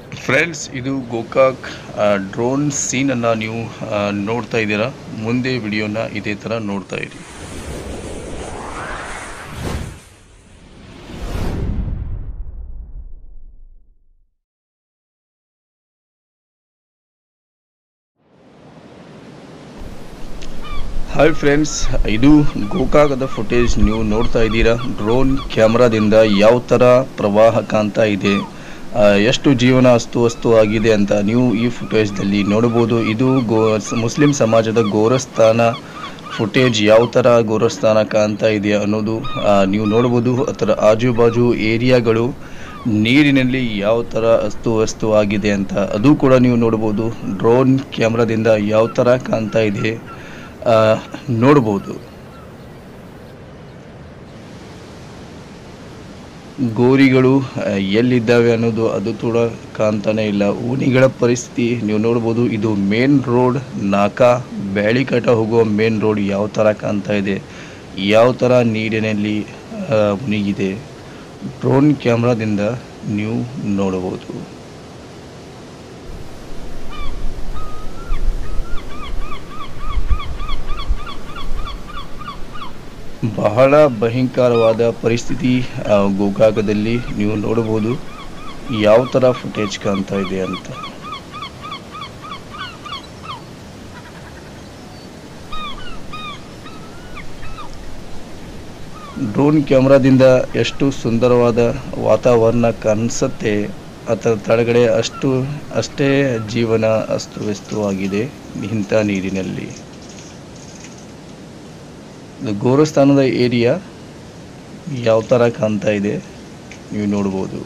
friends ಇದು Gokak drone ಸೀನನ್ನು ನೀವು ಆ, ನೋಡ್ತಾ ಇದ್ದೀರಾ ಮುಂದೆ ವಿಡಿಯೋನ ಇದೇ ಥರ ನೋಡ್ತಾ ಇರಿ ಹಾಯ್ ಫ್ರೆಂಡ್ಸ್ ಇದು ಗೋಕಾಕದ ಫುಟೇಜ್ ನೀವು ನೋಡ್ತಾ ಇದ್ದೀರಾ ಡ್ರೋನ್ ಕ್ಯಾಮ್ರಾದಿಂದ ಯಾವ ಥರ ಪ್ರವಾಹ ಕಾಣ್ತಾ ಇದೆ ಆ, ಎಷ್ಟು ಜೀವನ ಅಸ್ತವ್ಯಸ್ತು ಆಗಿದೆ ಅಂತ ನೀವು ಈ ಫುಟೇಜ್ದಲ್ಲಿ ನೋಡ್ಬೋದು ಇದು ಗೋ ಮುಸ್ಲಿಂ ಸಮಾಜದ ಗೋರಸ್ಥಾನ ಫುಟೇಜ್ ಯಾವ ಥರ ಗೋರಸ್ಥಾನ ಕಾಣ್ತಾ ಇದೆ ಅನ್ನೋದು ಆ, ನೀವು ನೋಡ್ಬೋದು ಅದರ ಆಜು ಬಾಜು ಏರಿಯಾಗಳು ನೀರಿನಲ್ಲಿ ಯಾವ ಥರ ಅಸ್ತವ್ಯಸ್ತು ಆಗಿದೆ ಅಂತ ಅದು ಕೂಡ ನೀವು ನೋಡ್ಬೋದು ಡ್ರೋನ್ ಕ್ಯಾಮ್ರಾದಿಂದ ಯಾವ ಥರ ಕಾಣ್ತಾ ಇದೆ ಆ, ನೋಡ್ಬೋದು ಗೋರಿಗಳು ಆ, ಎಲ್ಲಿದ್ದಾವೆ ಅನ್ನೋದು ಅದು ಕೂಡ ಕಾಣ್ತಾನೆ ಇಲ್ಲ ಓಣಿಗಳ ಪರಿಸ್ಥಿತಿ ನೀವು ನೋಡ್ಬೋದು ಇದು ಮೇನ್ ರೋಡ್ ನಾಕಾ ಬ್ಯಾಳಿಕಟ ಹೋಗುವ ಮೇನ್ ರೋಡ್ ಯಾವ ಥರ ಕಾಣ್ತಾ ಇದೆ ಯಾವ ಥರ ನೀರಿನಲ್ಲಿ ಆ, ಮುನಿಗಿದೆ ಡ್ರೋನ್ ಕ್ಯಾಮ್ರಾದಿಂದ ನೀವು ನೋಡಬಹುದು ಬಹಳ ಭಯಂಕರವಾದ ಪರಿಸ್ಥಿತಿ ಆ, ಗೋಕಾಕದಲ್ಲಿ ನೀವು ನೋಡಬಹುದು ಯಾವ ಥರ ಫುಟೇಜ್ ಕಾಣ್ತಾ ಇದೆ ಅಂತ ಡ್ರೋನ್ ಕ್ಯಾಮ್ರಾದಿಂದ ಎಷ್ಟು ಸುಂದರವಾದ ವಾತಾವರಣ ಕಾಣಿಸುತ್ತೆ ಅದರ ತಳಗಡೆ ಅಷ್ಟು ಅಷ್ಟೇ ಜೀವನ ಅಸ್ತವ್ಯಸ್ತವಾಗಿದೆ ಇಂಥ ನೀರಿನಲ್ಲಿ ಇದು ಗೋರಸ್ಥಾನದ ಏರಿಯಾ ಯಾವ ಥರ ಕಾಣ್ತಾ ಇದೆ ನೀವು ನೋಡ್ಬೋದು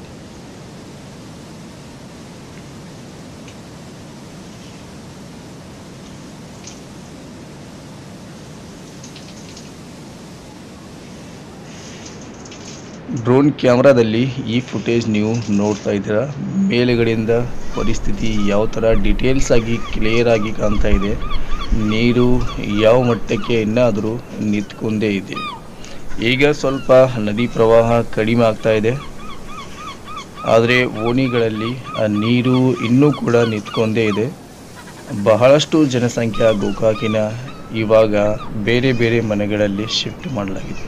ಡ್ರೋನ್ ಕ್ಯಾಮ್ರಾದಲ್ಲಿ ಈ ಫುಟೇಜ್ ನೀವು ನೋಡ್ತಾ ಇದ್ದೀರಾ ಮೇಲುಗಡೆಯಿಂದ ಪರಿಸ್ಥಿತಿ ಯಾವ ಥರ ಡೀಟೇಲ್ಸ್ ಆಗಿ ಕ್ಲಿಯರ್ ಆಗಿ ಕಾಣ್ತಾ ಇದೆ ನೀರು ಯಾವ ಮಟ್ಟಕ್ಕೆ ಇನ್ನಾದರೂ ನಿಂತ್ಕೊಂಡೇ ಇದೆ ಈಗ ಸ್ವಲ್ಪ ನದಿ ಪ್ರವಾಹ ಕಡಿಮೆ ಆಗ್ತಾ ಇದೆ ಆದರೆ ಓಣಿಗಳಲ್ಲಿ ಆ ನೀರು ಇನ್ನೂ ಕೂಡ ನಿಂತ್ಕೊಂಡೇ ಇದೆ ಬಹಳಷ್ಟು ಜನಸಂಖ್ಯೆ ಗೋಕಾಕಿನ ಇವಾಗ ಬೇರೆ ಬೇರೆ ಮನೆಗಳಲ್ಲಿ ಶಿಫ್ಟ್ ಮಾಡಲಾಗಿದೆ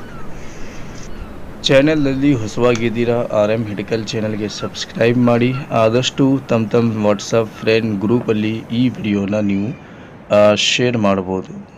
ಚಾನೆಲ್ನಲ್ಲಿ ಹೊಸವಾಗಿದ್ದೀರಾ ಆರ್ ಎಮ್ ಹಿಡಕಲ್ ಚಾನಲ್ಗೆ ಸಬ್ಸ್ಕ್ರೈಬ್ ಮಾಡಿ ಆದಷ್ಟು ತಮ್ಮ ತಮ್ಮ ವಾಟ್ಸಪ್ ಫ್ರೆಂಡ್ ಗ್ರೂಪಲ್ಲಿ ಈ ವಿಡಿಯೋನ ನೀವು ಶೇರ್ ಮಾಡ್ಬೋದು